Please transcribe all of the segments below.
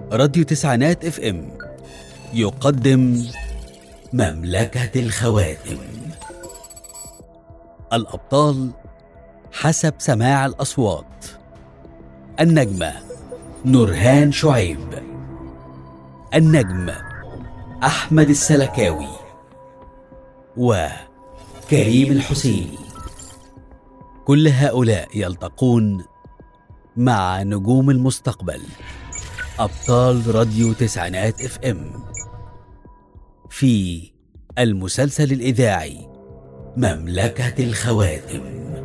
راديو تسعينات اف ام يقدم مملكة الخواتم الأبطال حسب سماع الأصوات النجمة نورهان شعيب النجم أحمد السلكاوي وكريم الحسيني كل هؤلاء يلتقون مع نجوم المستقبل أبطال راديو تسعينات اف ام في المسلسل الإذاعي مملكة الخواتم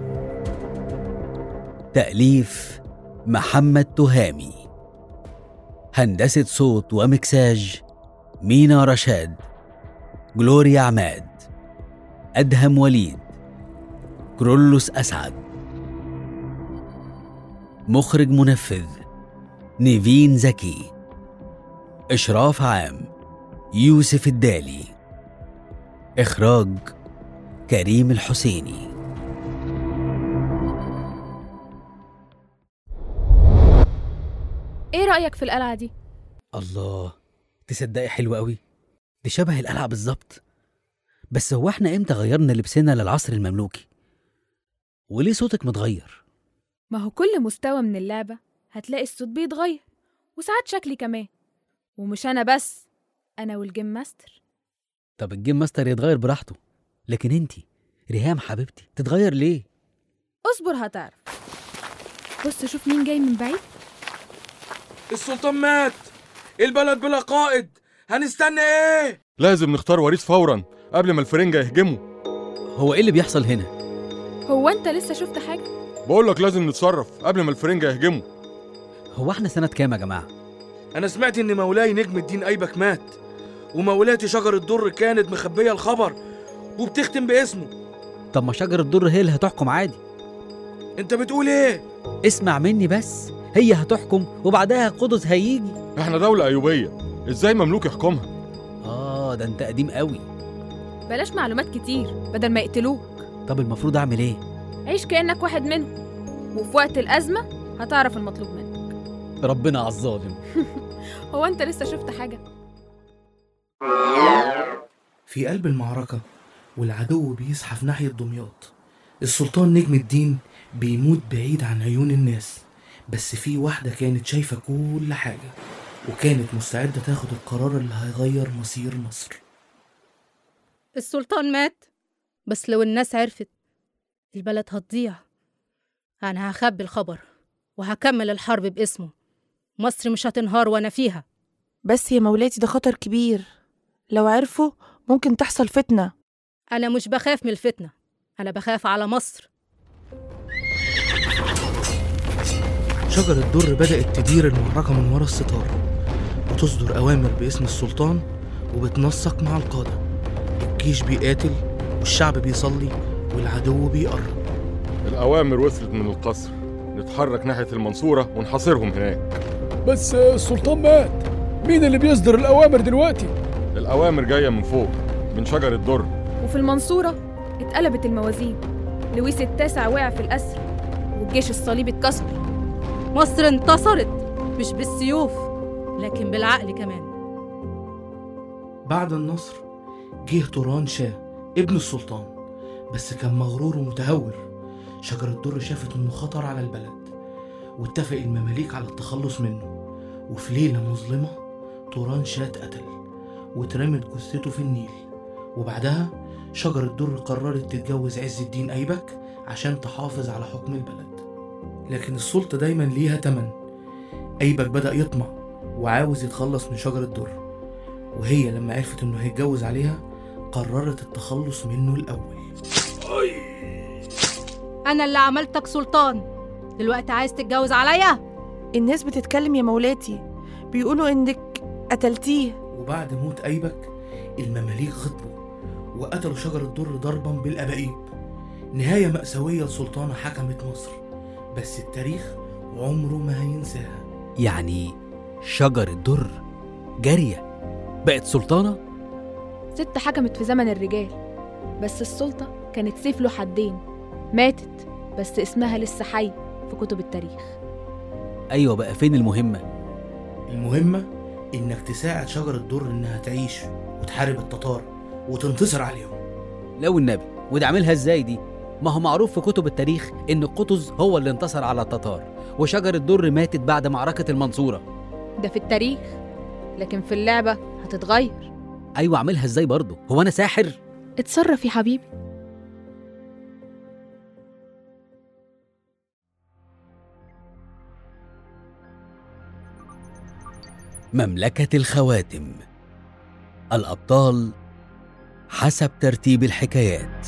تأليف محمد تهامي هندسة صوت ومكساج مينا رشاد جلوريا عماد أدهم وليد كرولوس أسعد مخرج منفذ نيفين زكي إشراف عام يوسف الدالي إخراج كريم الحسيني ايه رأيك في القلعة دي؟ الله تصدقي حلوة قوي دي شبه القلعة بالظبط بس هو احنا امتى غيرنا لبسنا للعصر المملوكي وليه صوتك متغير ما هو كل مستوى من اللعبة هتلاقي الصوت بيتغير وساعات شكلي كمان ومش أنا بس أنا والجيم ماستر طب الجيم ماستر يتغير براحته لكن انتي ريهام حبيبتي تتغير ليه اصبر هتعرف بص شوف مين جاي من بعيد السلطان مات البلد بلا قائد هنستنى ايه لازم نختار وريث فورا قبل ما الفرنجة يهجموا هو ايه اللي بيحصل هنا هو أنت لسه شفت حاجة؟ بقول لك لازم نتصرف قبل ما الفرنجة يهجموا هو احنا سنة كام يا جماعة انا سمعت ان مولاي نجم الدين ايبك مات ومولاتي شجر الدر كانت مخبية الخبر وبتختم باسمه طب ما شجر الدر هي اللي هتحكم عادي انت بتقول ايه اسمع مني بس هي هتحكم وبعدها قدس هيجي احنا دولة أيوبية ازاي مملوك يحكمها اه ده انت قديم قوي بلاش معلومات كتير بدل ما يقتلوك طب المفروض اعمل ايه عيش كأنك واحد منهم وفي وقت الأزمة هتعرف المطلوب منك ربنا على الظالم هو أنت لسه شفت حاجة؟ في قلب المعركة والعدو بيزحف ناحية دمياط السلطان نجم الدين بيموت بعيد عن عيون الناس بس في واحدة كانت شايفة كل حاجة وكانت مستعدة تاخد القرار اللي هيغير مصير مصر السلطان مات بس لو الناس عرفت البلد هتضيع أنا هخبي الخبر وهكمل الحرب باسمه مصر مش هتنهار وأنا فيها بس يا مولاتي ده خطر كبير لو عرفوا ممكن تحصل فتنة أنا مش بخاف من الفتنة أنا بخاف على مصر شجر الدر بدأت تدير المعركة من ورا الستار وتصدر أوامر باسم السلطان وبتنسق مع القادة الجيش بيقاتل والشعب بيصلي والعدو بيقرب الأوامر وصلت من القصر نتحرك ناحية المنصورة ونحاصرهم هناك بس السلطان مات مين اللي بيصدر الأوامر دلوقتي؟ الأوامر جاية من فوق من شجر الدر وفي المنصورة اتقلبت الموازين لويس التاسع وقع في الأسر والجيش الصليبي اتكسر مصر انتصرت مش بالسيوف لكن بالعقل كمان بعد النصر جه توران شاه ابن السلطان بس كان مغرور ومتهور شجر الدر شافت انه خطر على البلد واتفق المماليك على التخلص منه وفي ليلة مظلمة توران شاه اتقتل واترمت جثته في النيل وبعدها شجر الدر قررت تتجوز عز الدين أيبك عشان تحافظ على حكم البلد لكن السلطة دايما ليها تمن أيبك بدأ يطمع وعاوز يتخلص من شجر الدر وهي لما عرفت انه هيتجوز عليها قررت التخلص منه الأول أنا اللي عملتك سلطان دلوقتي عايز تتجوز عليا الناس بتتكلم يا مولاتي بيقولوا إنك قتلتيه وبعد موت أيبك المماليك غضبوا وقتلوا شجر الدر ضربا بالأبائيب نهاية مأساوية لسلطانة حكمت مصر بس التاريخ عمره ما هينساها يعني شجر الدر جارية بقت سلطانة ست حكمت في زمن الرجال بس السلطة كانت سيف له حدين ماتت بس اسمها لسه حي في كتب التاريخ أيوة بقى فين المهمة المهمة إنك تساعد شجر الدر إنها تعيش وتحارب التتار وتنتصر عليهم لو النبي وده عاملها ازاي دي ما هو معروف في كتب التاريخ ان قطز هو اللي انتصر على التتار وشجر الدر ماتت بعد معركة المنصورة ده في التاريخ لكن في اللعبة هتتغير ايوه اعملها ازاي برضه هو انا ساحر اتصرف يا حبيبي مملكة الخواتم الأبطال حسب ترتيب الحكايات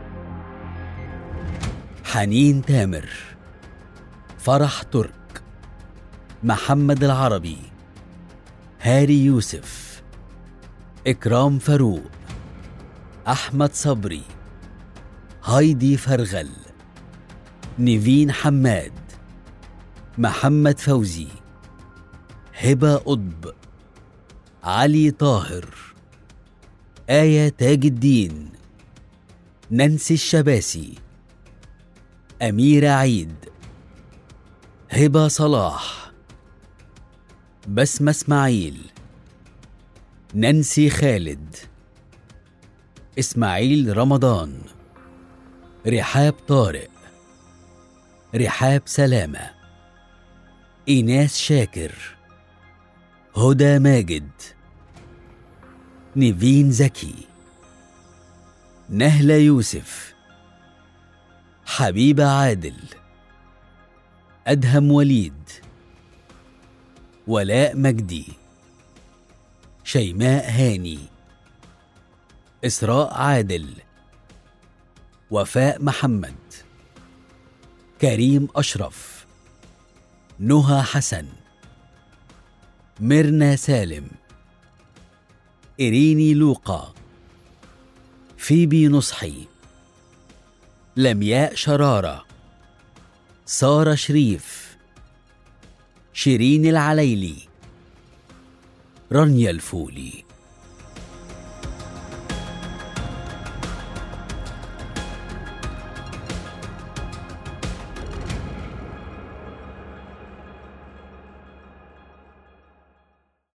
حنين تامر فرح ترك محمد العربي هاري يوسف إكرام فاروق أحمد صبري هايدي فرغل نيفين حماد محمد فوزي هبة قطب علي طاهر آية تاج الدين نانسي الشباسي أميرة عيد هبة صلاح بسمة إسماعيل نانسي خالد إسماعيل رمضان رحاب طارق رحاب سلامة إيناس شاكر هدى ماجد نيفين زكي نهلة يوسف حبيبة عادل أدهم وليد ولاء مجدي شيماء هاني إسراء عادل وفاء محمد كريم أشرف نهى حسن ميرنا سالم إريني لوقا فيبي نصحي لمياء شرارة سارة شريف شيرين العليلي رانيا الفولي